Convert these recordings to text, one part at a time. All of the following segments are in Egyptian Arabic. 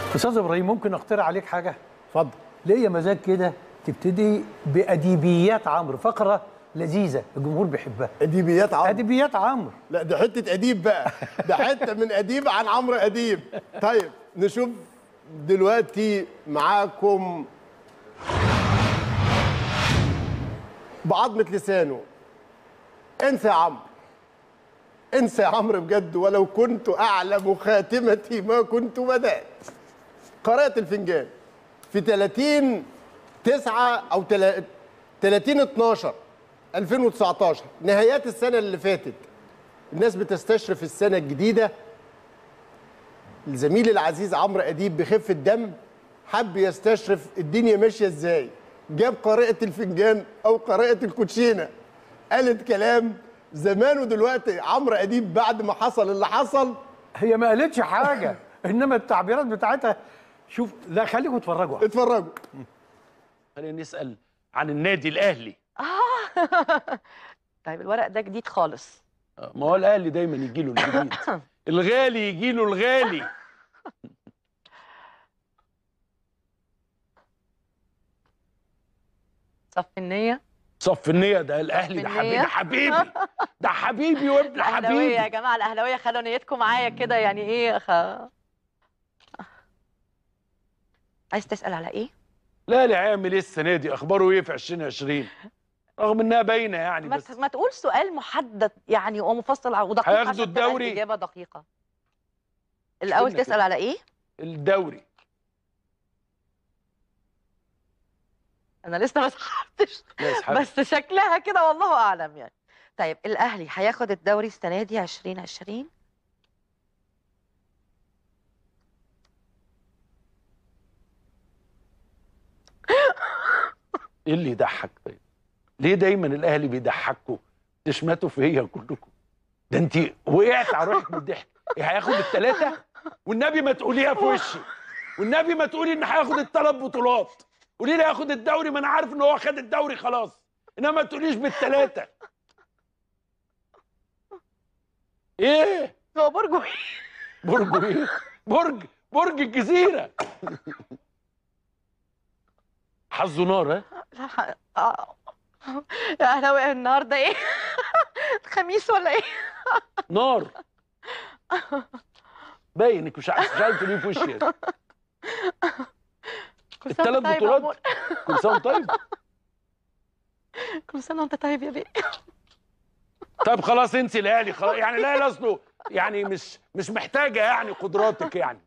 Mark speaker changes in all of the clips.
Speaker 1: استاذ ابراهيم ممكن اقترح عليك حاجه
Speaker 2: اتفضل
Speaker 1: ليا مزاج كده تبتدي باديبيات عمرو فقره لذيذه الجمهور بيحبها
Speaker 2: اديبيات عمرو
Speaker 1: اديبيات عمرو
Speaker 2: لا ده حته اديب بقى ده حته من اديب عن عمرو اديب طيب نشوف دلوقتي معاكم بعظمه لسانه انسى يا عمرو انسى يا عمرو بجد ولو كنت اعلم خاتمتي ما كنت بدات قراءه الفنجان في 30 9 او 30 12 2019 نهايات السنه اللي فاتت الناس بتستشرف السنه الجديده الزميل العزيز عمرو اديب بخفه دم حب يستشرف الدنيا ماشيه ازاي جاب قارئه الفنجان او قارئه الكوتشينه قالت كلام زمان ودلوقتي عمرو اديب بعد ما حصل اللي حصل
Speaker 1: هي ما قالتش حاجه انما التعبيرات بتاعتها شوف لا خليكم اتفرجوا
Speaker 2: اتفرجوا
Speaker 3: خلينا نسال عن النادي الاهلي
Speaker 4: طيب الورق ده جديد خالص
Speaker 3: آه، ما هو الاهلي دايما يجي له الجديد الغالي يجي له الغالي
Speaker 4: صف النية
Speaker 3: صف النية ده الاهلي ده
Speaker 4: صف
Speaker 3: حبيبي
Speaker 4: النية.
Speaker 3: ده حبيبي ده حبيبي وابن
Speaker 4: الأهلاوية يا
Speaker 3: حبيبي
Speaker 4: جماعة الأهلاوية خلوا نيتكم معايا كده يعني إيه خ... عايز تسأل على إيه؟
Speaker 3: الاهلي هيعمل ايه السنه دي اخباره ايه في 2020 رغم انها باينه يعني
Speaker 4: ما,
Speaker 3: بس
Speaker 4: ت- ما تقول سؤال محدد يعني ومفصل ودقيق
Speaker 3: هياخدوا
Speaker 4: عشان تبقى
Speaker 3: الدوري؟
Speaker 4: الإجابة دقيقة الأول
Speaker 3: كده
Speaker 4: تسأل
Speaker 3: كده.
Speaker 4: على إيه؟
Speaker 3: الدوري
Speaker 4: أنا لسه ما سحبتش
Speaker 3: لا يسحب.
Speaker 4: بس شكلها كده والله أعلم يعني طيب الأهلي هياخد الدوري السنة دي 2020
Speaker 3: ايه اللي يضحك طيب ليه دايما الاهلي بيضحكوا تشمتوا فيا كلكم ده انت وقعت على روحك من الضحك إيه هياخد الثلاثه والنبي ما تقوليها في وشي والنبي ما تقولي ان هياخد الثلاث بطولات قولي لي هياخد الدوري ما انا عارف ان هو خد الدوري خلاص انما ما تقوليش بالثلاثه ايه
Speaker 4: هو برجو إيه؟
Speaker 3: برج ايه برج برج الجزيره حظه نار ها
Speaker 4: لا ح- آه. يا أهلاوي النهاردة إيه؟ الخميس ولا إيه؟
Speaker 3: نار باين انك مش عارف مش عارف تقوليه في وشي يعني.
Speaker 4: كل سنة
Speaker 3: الثلاث
Speaker 4: وأنت طيب يا
Speaker 3: بطولات
Speaker 4: عمر.
Speaker 3: كل سنه وأنت طيب
Speaker 4: كل سنة وأنت طيب يا بيه
Speaker 3: طيب خلاص انسي الاهلي خلاص يعني الاهلي اصله يعني مش مش محتاجه يعني قدراتك يعني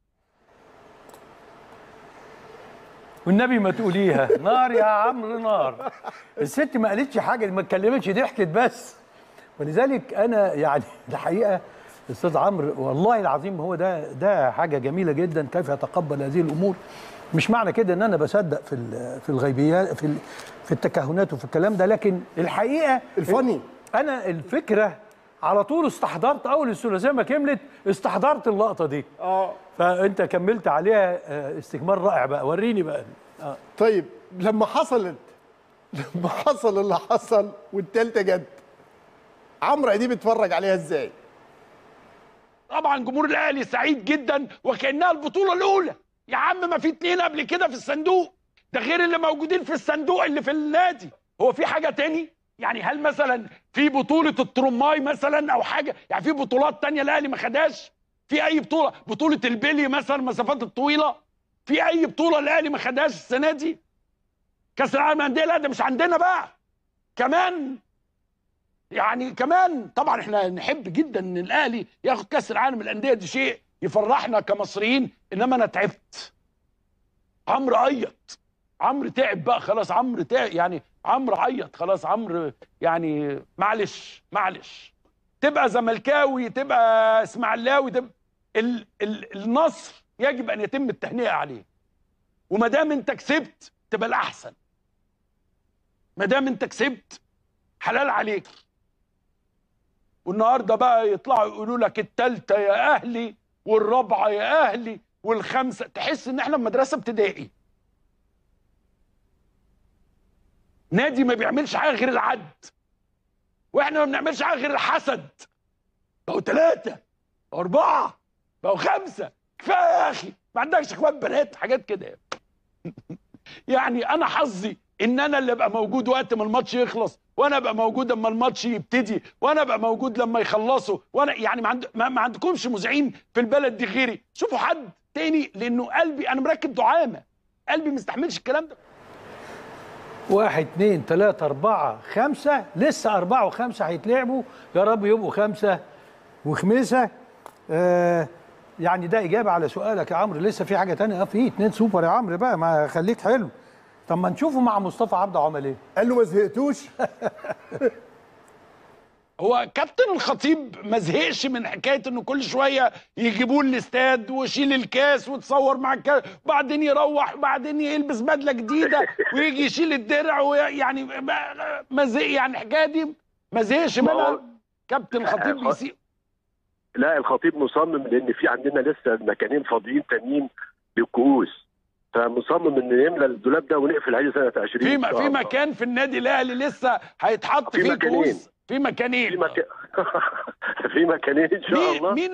Speaker 1: والنبي ما تقوليها نار يا عمرو نار الست ما قالتش حاجه ما اتكلمتش ضحكت بس ولذلك انا يعني الحقيقه استاذ عمرو والله العظيم هو ده ده حاجه جميله جدا كيف يتقبل هذه الامور مش معنى كده ان انا بصدق في ال- في الغيبيات في ال- في التكهنات وفي الكلام ده لكن الحقيقه
Speaker 2: الفني.
Speaker 1: انا الفكره على طول استحضرت اول الثلاثيه ما كملت استحضرت اللقطه دي
Speaker 2: اه
Speaker 1: فانت كملت عليها آه، استكمال رائع بقى وريني بقى آه.
Speaker 2: طيب لما حصلت لما حصل اللي حصل والتالتة جت عمرو اديب اتفرج عليها ازاي
Speaker 3: طبعا جمهور الاهلي سعيد جدا وكانها البطوله الاولى يا عم ما في اتنين قبل كده في الصندوق ده غير اللي موجودين في الصندوق اللي في النادي هو في حاجه تاني يعني هل مثلا في بطوله الترماي مثلا او حاجه يعني في بطولات تانية الاهلي ما خدهاش في اي بطوله بطوله البلي مثلا المسافات الطويله في اي بطوله الاهلي ما خدهاش السنه دي كاس العالم للانديه لا ده مش عندنا بقى كمان يعني كمان طبعا احنا نحب جدا ان الاهلي ياخد كاس العالم للانديه دي شيء يفرحنا كمصريين انما انا تعبت عمرو عيط عمرو تعب بقى خلاص عمرو تعب يعني عمرو عيط خلاص عمرو يعني معلش معلش تبقى زملكاوي تبقى اسماعيلاوي تبقى ال ال النصر يجب ان يتم التهنئه عليه وما دام انت كسبت تبقى الاحسن ما دام انت كسبت حلال عليك والنهارده بقى يطلعوا يقولوا لك التالتة يا اهلي والرابعه يا اهلي والخمسه تحس ان احنا في مدرسه ابتدائي نادي ما بيعملش حاجه غير العد واحنا ما بنعملش حاجه غير الحسد بقوا ثلاثه بقوا اربعه بقوا خمسه كفايه يا اخي ما عندكش اخوات بنات حاجات كده يعني انا حظي ان انا اللي ابقى موجود وقت ما الماتش يخلص وانا ابقى موجود اما الماتش يبتدي وانا ابقى موجود لما يخلصوا وانا يعني ما, عند... ما... ما عندكمش مذيعين في البلد دي غيري شوفوا حد تاني لانه قلبي انا مركب دعامه قلبي ما يستحملش الكلام ده
Speaker 1: واحد اتنين تلاتة أربعة خمسة لسه أربعة وخمسة هيتلعبوا يا رب يبقوا خمسة وخمسة آه يعني ده إجابة على سؤالك يا عمرو لسه في حاجة تانية آه، في اتنين سوبر يا عمرو بقى ما خليك حلو طب ما نشوفه مع مصطفى عبده عمل ايه
Speaker 2: قال له ما زهقتوش
Speaker 3: هو كابتن الخطيب ما زهقش من حكايه انه كل شويه يجيبوه الاستاد ويشيل الكاس وتصور مع الكاس وبعدين يروح وبعدين يلبس بدله جديده ويجي يشيل الدرع ويعني ما- ما زهق يعني الحكايه دي ما زهقش
Speaker 5: ما هو-
Speaker 3: منها كابتن الخطيب بيسيء
Speaker 5: لا الخطيب مصمم لان في عندنا لسه مكانين فاضيين تانيين للكؤوس فمصمم ان نملى الدولاب ده ونقفل عليه سنه 20
Speaker 3: في
Speaker 5: إن شاء
Speaker 3: في
Speaker 5: الله.
Speaker 3: مكان في النادي الاهلي لسه هيتحط
Speaker 5: في
Speaker 3: فيه
Speaker 5: مكانين.
Speaker 3: كؤوس في مكانين
Speaker 5: في مكان في مكانين ان شاء
Speaker 3: مين
Speaker 5: الله
Speaker 3: مين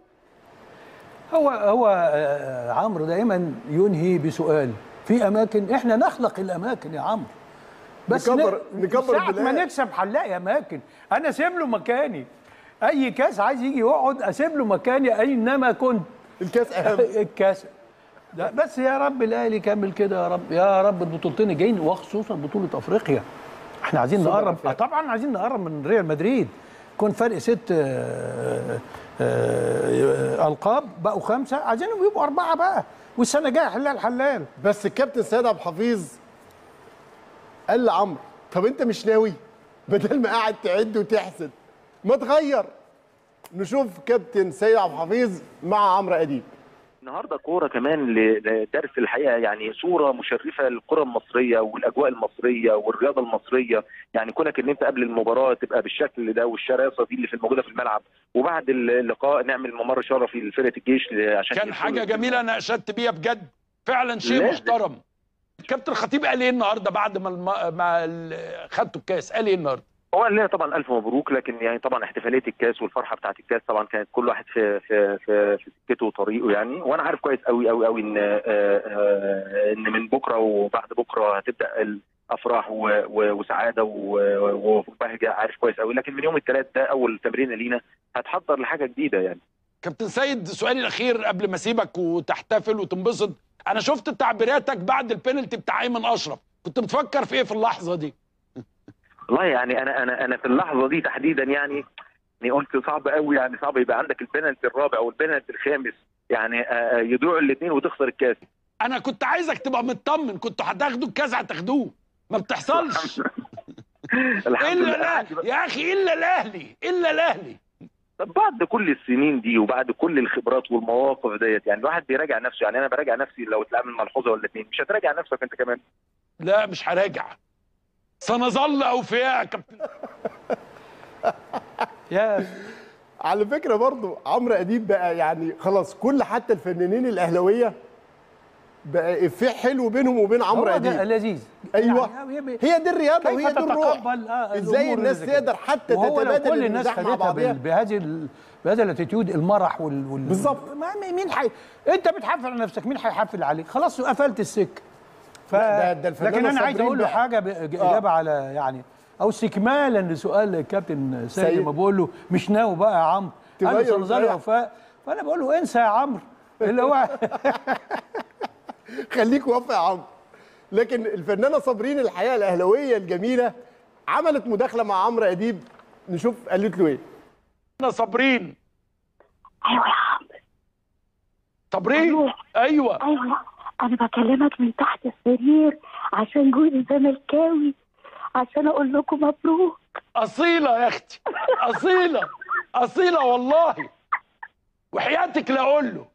Speaker 1: هو هو آه، عمرو دائما ينهي بسؤال في اماكن احنا نخلق الاماكن يا عمرو بس
Speaker 2: نكبر-
Speaker 1: ن-
Speaker 2: نكبر
Speaker 1: ساعة ما
Speaker 2: البلاد.
Speaker 1: نكسب هنلاقي اماكن انا اسيب له مكاني اي كاس عايز يجي يقعد اسيب له مكاني اينما كنت
Speaker 2: الكاس اهم
Speaker 1: الكاس ده بس يا رب الاهلي كمل كده يا رب يا رب البطولتين الجايين وخصوصا بطوله افريقيا احنا عايزين
Speaker 2: سوبر
Speaker 1: نقرب
Speaker 2: أفريقيا.
Speaker 1: آه طبعا عايزين نقرب من ريال مدريد يكون فرق ست آه، آه، القاب بقوا خمسه عايزينهم يبقوا اربعه بقى والسنه الجايه حلال حلال
Speaker 2: بس الكابتن سيد عبد الحفيظ قال لعمرو طب انت مش ناوي بدل ما قاعد تعد وتحسد ما تغير نشوف كابتن سيد عبد الحفيظ مع عمرو اديب
Speaker 6: النهارده كوره كمان ل- لدرس الحقيقه يعني صوره مشرفه للكره المصريه والاجواء المصريه والرياضه المصريه يعني كونك ان انت قبل المباراه تبقى بالشكل ده والشراسه دي اللي في الموجوده في الملعب وبعد اللقاء نعمل ممر شرفي لفرقه الجيش ل- عشان
Speaker 3: كان
Speaker 6: يدخلوا
Speaker 3: حاجه جميله انا اشدت بيها بجد فعلا شيء
Speaker 6: لازم.
Speaker 3: محترم كابتن الخطيب قال ايه النهارده بعد ما الم... ما ال- خدتوا الكاس قال ايه النهارده
Speaker 6: هو قال لنا طبعا الف مبروك لكن يعني طبعا احتفاليه الكاس والفرحه بتاعه الكاس طبعا كانت كل واحد في في في, في سكته وطريقه يعني وانا عارف كويس قوي قوي قوي ان آه، آه، ان من بكره وبعد بكره هتبدا الافراح و- و- وسعاده و- وبهجه عارف كويس قوي لكن من يوم الثلاث ده اول تمرين لينا هتحضر لحاجه جديده يعني
Speaker 3: كابتن سيد سؤالي الاخير قبل ما اسيبك وتحتفل وتنبسط انا شفت تعبيراتك بعد البينالتي بتاع ايمن اشرف كنت بتفكر في ايه في اللحظه دي
Speaker 6: والله يعني انا انا انا في اللحظه دي تحديدا يعني يعني قلت صعب قوي يعني صعب يبقى عندك البنالتي الرابع والبنالتي الخامس يعني آه، آه، يضيعوا الاثنين وتخسر الكاس
Speaker 3: انا كنت عايزك تبقى مطمن كنتوا هتاخدوا الكاس هتاخدوه ما بتحصلش
Speaker 6: الحمد
Speaker 3: الا
Speaker 6: لله
Speaker 3: لا يا اخي الا الاهلي الا الاهلي
Speaker 6: طب بعد كل السنين دي وبعد كل الخبرات والمواقف ديت يعني الواحد بيراجع نفسه يعني انا براجع نفسي لو اتعامل ملحوظه ولا اتنين مش هتراجع نفسك انت كمان
Speaker 3: لا مش هراجع سنظل اوفياء يا كابتن
Speaker 1: يا
Speaker 2: على فكره برضو عمرو اديب بقى يعني خلاص كل حتى الفنانين الاهلاويه بقى افيه حلو بينهم وبين عمرو
Speaker 1: هو ده
Speaker 2: اديب
Speaker 1: لذيذ
Speaker 2: ايوه
Speaker 1: يعني
Speaker 2: هي دي الرياضه
Speaker 1: كيف
Speaker 2: وهي دي الروح
Speaker 1: تتقبل آه
Speaker 2: ازاي
Speaker 1: الأمور
Speaker 2: الناس
Speaker 1: اللي زي كده؟
Speaker 2: تقدر حتى
Speaker 1: وهو لو
Speaker 2: تتبادل
Speaker 1: كل الناس
Speaker 2: المزاح مع
Speaker 1: خدتها
Speaker 2: بعضها
Speaker 1: بال- بهذه ال- بهذا الاتيتيود المرح وال, وال...
Speaker 2: بالظبط.
Speaker 1: ما مين حي... انت بتحفل على نفسك مين هيحفل عليك خلاص قفلت السكه ف...
Speaker 2: لا، ده- ده الفنانة
Speaker 1: لكن انا عايز
Speaker 2: صابرين
Speaker 1: اقول له
Speaker 2: بقى.
Speaker 1: حاجه ب... اجابه على يعني او استكمالا لسؤال الكابتن سيد
Speaker 2: سيد.
Speaker 1: لما بقول له مش ناوي بقى يا عمرو انا
Speaker 2: تغير
Speaker 1: سنظل
Speaker 2: وتريح.
Speaker 1: وفاء فانا بقول له انسى يا عمرو اللي هو
Speaker 2: خليك وافق يا عمرو لكن الفنانه صابرين الحقيقه الاهلاويه الجميله عملت مداخله مع عمرو اديب نشوف قالت له ايه
Speaker 3: احنا صابرين
Speaker 7: ايوه يا عم
Speaker 3: صابرين
Speaker 7: أيوة.
Speaker 3: ايوه
Speaker 7: ايوه انا بكلمك من تحت السرير عشان جوزي زملكاوي عشان اقول لكم مبروك
Speaker 3: اصيله يا اختي اصيله اصيله والله وحياتك لا اقول له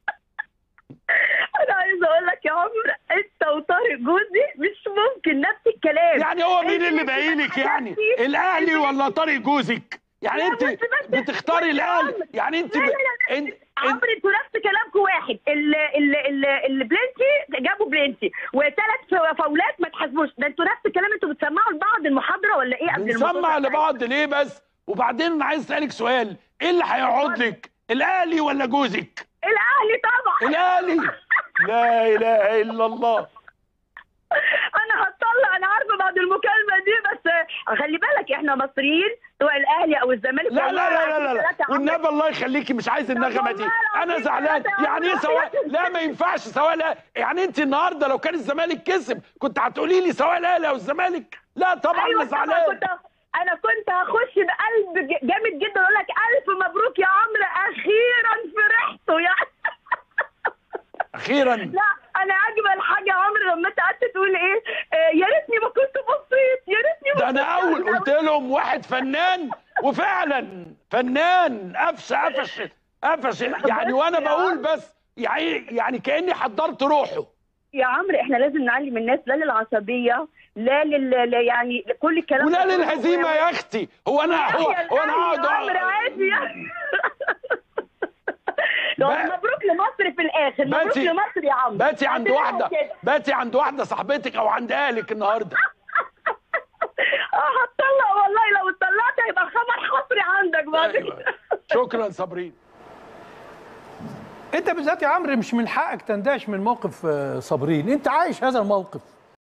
Speaker 7: انا عايزه اقول لك يا عمرو انت وطارق جوزي مش ممكن نفس الكلام
Speaker 3: يعني هو مين
Speaker 7: أنت
Speaker 3: اللي
Speaker 7: بس
Speaker 3: باقيلك يعني
Speaker 7: حاجاتي-
Speaker 3: الاهلي ولا طارق جوزك يعني
Speaker 7: لا،
Speaker 3: انت
Speaker 7: بس بس
Speaker 3: بتختاري
Speaker 7: بس يا
Speaker 3: الاهلي
Speaker 7: عمرو.
Speaker 3: يعني انت
Speaker 7: لا
Speaker 3: ب...
Speaker 7: لا لا
Speaker 3: انت انت
Speaker 7: عمرو انتوا نفس كلامكم واحد ال ال ال البلنتي جابوا بلنتي وثلاث فاولات ما تحاسبوش ده انتوا نفس الكلام انتوا بتسمعوا لبعض المحاضره ولا ايه قبل
Speaker 3: بنسمع
Speaker 7: المحاضرة؟
Speaker 3: لبعض ليه بس وبعدين انا عايز اسالك سؤال ايه اللي هيقعد لك الاهلي ولا جوزك
Speaker 7: الاهلي طبعا
Speaker 3: الاهلي لا اله الا الله
Speaker 7: انا هتطلع انا عارفه بعد المكالمه دي بس خلي بالك احنا مصريين سواء الاهلي او الزمالك
Speaker 3: لا لا
Speaker 7: والله
Speaker 3: لا لا
Speaker 7: العظيم
Speaker 3: لا,
Speaker 7: ثلاثة
Speaker 3: لا.
Speaker 7: عمر.
Speaker 3: والنبي الله يخليكي مش عايز النغمه دي
Speaker 7: والله
Speaker 3: انا
Speaker 7: العظيم
Speaker 3: زعلان
Speaker 7: ثلاثة
Speaker 3: يعني ايه
Speaker 7: عمر.
Speaker 3: سواء لا ما ينفعش سواء لا يعني انت النهارده لو كان الزمالك كسب كنت هتقولي لي سواء الاهلي او الزمالك لا طبعا
Speaker 7: ايوه
Speaker 3: انا
Speaker 7: طبعا
Speaker 3: زعلان
Speaker 7: كنت انا كنت هخش بقلب ج- جامد جدا اقول لك الف مبروك يا عمرو اخيرا فرحتوا يعني
Speaker 3: اخيرا
Speaker 7: لا انا اجمل حاجه يا عمرو لما انت قعدت تقول ايه آه، يا ريتني ما كنت بصيت يا ريتني ما
Speaker 3: ده انا
Speaker 7: كنت
Speaker 3: اول قلت لهم واحد فنان وفعلا فنان قفش قفش قفش يعني وانا بقول بس يعني يعني كاني حضرت روحه
Speaker 7: يا عمرو احنا لازم نعلم الناس لا للعصبيه لا لل لا يعني لكل الكلام
Speaker 3: ولا
Speaker 7: ده.
Speaker 3: للهزيمه يا اختي هو انا هو,
Speaker 7: يا
Speaker 3: هو انا
Speaker 7: الأهلي يا عمرو
Speaker 3: اقعد
Speaker 7: عادي يعني لو
Speaker 3: بقى-
Speaker 7: مبروك لمصر في الاخر مبروك
Speaker 3: باتي-
Speaker 7: لمصر يا عمرو
Speaker 3: باتي عند
Speaker 7: هتلاقيها
Speaker 3: واحده
Speaker 7: كده.
Speaker 3: باتي عند واحده صاحبتك او عند اهلك النهارده
Speaker 7: اه هتطلق والله لو اتطلقت هيبقى خبر حصري عندك بعد
Speaker 3: أيوة.
Speaker 7: كده.
Speaker 3: شكرا صابرين
Speaker 1: انت بالذات يا عمرو مش من حقك تندهش من موقف آه، صابرين انت عايش هذا الموقف